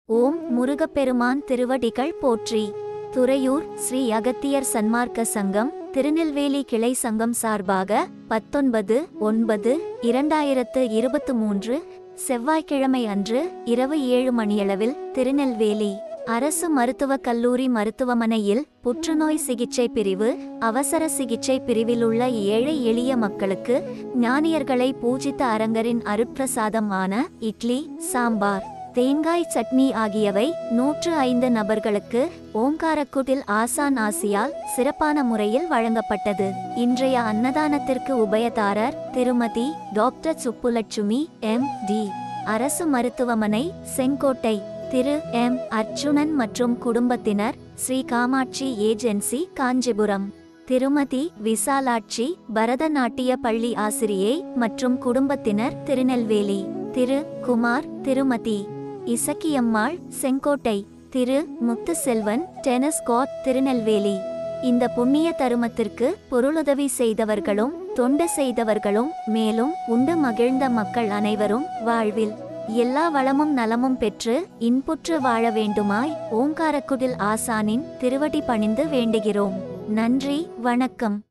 ஓம் முருகப்பெருமான் திருவடிகள் போற்றி துறையூர் ஸ்ரீ அகத்தியர் சன்மார்க்க சங்கம் திருநெல்வேலி கிளை சங்கம் சார்பாக பத்தொன்பது ஒன்பது இரண்டாயிரத்து இருபத்து மூன்று செவ்வாய்க்கிழமை அன்று இரவு ஏழு மணியளவில் திருநெல்வேலி அரசு மருத்துவக் கல்லூரி மருத்துவமனையில் புற்றுநோய் சிகிச்சை பிரிவு அவசர சிகிச்சை பிரிவில் உள்ள ஏழை எளிய மக்களுக்கு ஞானியர்களை பூஜித்த அரங்கரின் அருட்பிரசாதம் ஆன இட்லி சாம்பார் தேங்காய் சட்னி ஆகியவை நூற்று ஐந்து நபர்களுக்கு ஓங்காரக்குடில் ஆசான் ஆசியால் சிறப்பான முறையில் வழங்கப்பட்டது இன்றைய அன்னதானத்திற்கு உபயதாரர் திருமதி டாக்டர் சுப்புலட்சுமி எம் டி அரசு மருத்துவமனை செங்கோட்டை திரு எம் அர்ச்சுனன் மற்றும் குடும்பத்தினர் ஸ்ரீ காமாட்சி ஏஜென்சி காஞ்சிபுரம் திருமதி விசாலாட்சி பரதநாட்டிய பள்ளி ஆசிரியை மற்றும் குடும்பத்தினர் திருநெல்வேலி திரு குமார் திருமதி இசக்கியம்மாள் செங்கோட்டை திரு முத்துசெல்வன் டென்னிஸ் கோட் திருநெல்வேலி இந்த புண்ணிய தருமத்திற்கு பொருளுதவி செய்தவர்களும் தொண்டு செய்தவர்களும் மேலும் உண்டு மகிழ்ந்த மக்கள் அனைவரும் வாழ்வில் எல்லா வளமும் நலமும் பெற்று இன்புற்று வாழ வேண்டுமாய் ஓங்காரக்குடில் ஆசானின் திருவடி பணிந்து வேண்டுகிறோம் நன்றி வணக்கம்